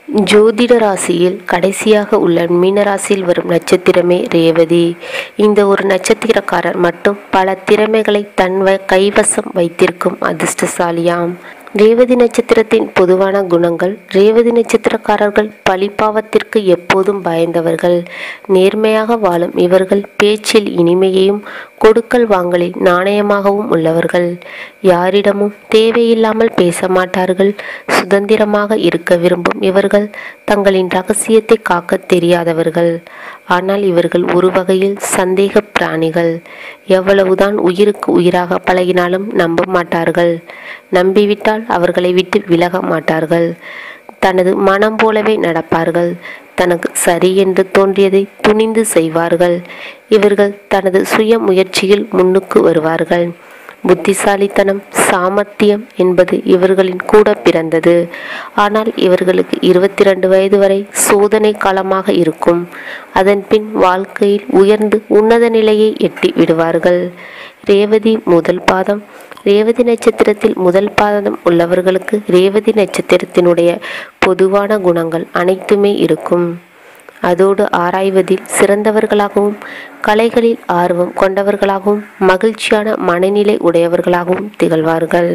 ஜோதிட ராசியில் கடைசியாக உள்ள மீனராசியில் வரும் நட்சத்திரமே ரேவதி இந்த ஒரு நட்சத்திரக்காரர் மட்டும் பல திறமைகளை தன் வ- கைவசம் வைத்திருக்கும் அதிர்ஷ்டசாலியாம் ரேவதி நட்சத்திரத்தின் பொதுவான குணங்கள் ரேவதி நட்சத்திரக்காரர்கள் பழிப்பாவத்திற்கு எப்போதும் பயந்தவர்கள் நேர்மையாக வாழும் இவர்கள் பேச்சில் இனிமையையும் கொடுக்கல் வாங்கலில் நாணயமாகவும் உள்ளவர்கள் யாரிடமும் தேவையில்லாமல் பேச மாட்டார்கள் சுதந்திரமாக இருக்க விரும்பும் இவர்கள் தங்களின் ரகசியத்தை காக்க தெரியாதவர்கள் ஆனால் இவர்கள் ஒரு வகையில் சந்தேக பிராணிகள் எவ்வளவுதான் உயிருக்கு உயிராக பழகினாலும் நம்ப மாட்டார்கள் நம்பிவிட்டால் அவர்களை விட்டு விலக மாட்டார்கள் தனது மனம் போலவே நடப்பார்கள் தனக்கு சரி என்று தோன்றியதை துணிந்து செய்வார்கள் இவர்கள் தனது சுய முயற்சியில் முன்னுக்கு வருவார்கள் புத்திசாலித்தனம் சாமர்த்தியம் என்பது இவர்களின் கூட பிறந்தது ஆனால் இவர்களுக்கு இருபத்தி ரெண்டு வயது வரை சோதனை காலமாக இருக்கும் அதன் பின் வாழ்க்கையில் உயர்ந்து உன்னத நிலையை எட்டி விடுவார்கள் ரேவதி முதல் பாதம் ரேவதி நட்சத்திரத்தில் முதல் பாதம் உள்ளவர்களுக்கு ரேவதி நட்சத்திரத்தினுடைய பொதுவான குணங்கள் அனைத்துமே இருக்கும் அதோடு ஆராய்வதில் சிறந்தவர்களாகவும் கலைகளில் ஆர்வம் கொண்டவர்களாகவும் மகிழ்ச்சியான மனநிலை உடையவர்களாகவும் திகழ்வார்கள்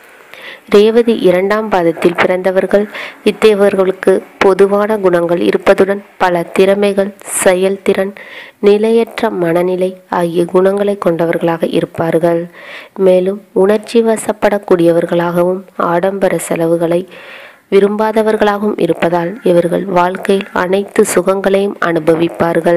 ரேவதி இரண்டாம் பாதத்தில் பிறந்தவர்கள் இத்தேவர்களுக்கு பொதுவான குணங்கள் இருப்பதுடன் பல திறமைகள் செயல்திறன் நிலையற்ற மனநிலை ஆகிய குணங்களை கொண்டவர்களாக இருப்பார்கள் மேலும் உணர்ச்சி வசப்படக்கூடியவர்களாகவும் ஆடம்பர செலவுகளை விரும்பாதவர்களாகவும் இருப்பதால் இவர்கள் வாழ்க்கையில் அனைத்து சுகங்களையும் அனுபவிப்பார்கள்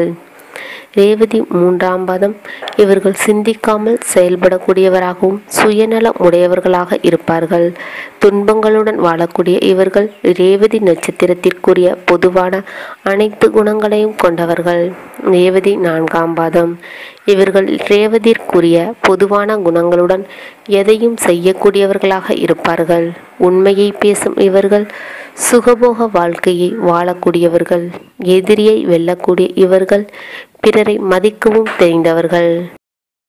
ரேவதி மூன்றாம் பாதம் இவர்கள் சிந்திக்காமல் செயல்படக்கூடியவராகவும் சுயநலம் உடையவர்களாக இருப்பார்கள் துன்பங்களுடன் வாழக்கூடிய இவர்கள் ரேவதி நட்சத்திரத்திற்குரிய பொதுவான அனைத்து குணங்களையும் கொண்டவர்கள் ரேவதி நான்காம் பாதம் இவர்கள் ரேவதிற்குரிய பொதுவான குணங்களுடன் எதையும் செய்யக்கூடியவர்களாக இருப்பார்கள் உண்மையை பேசும் இவர்கள் சுகபோக வாழ்க்கையை வாழக்கூடியவர்கள் எதிரியை வெல்லக்கூடிய இவர்கள் பிறரை மதிக்கவும் தெரிந்தவர்கள்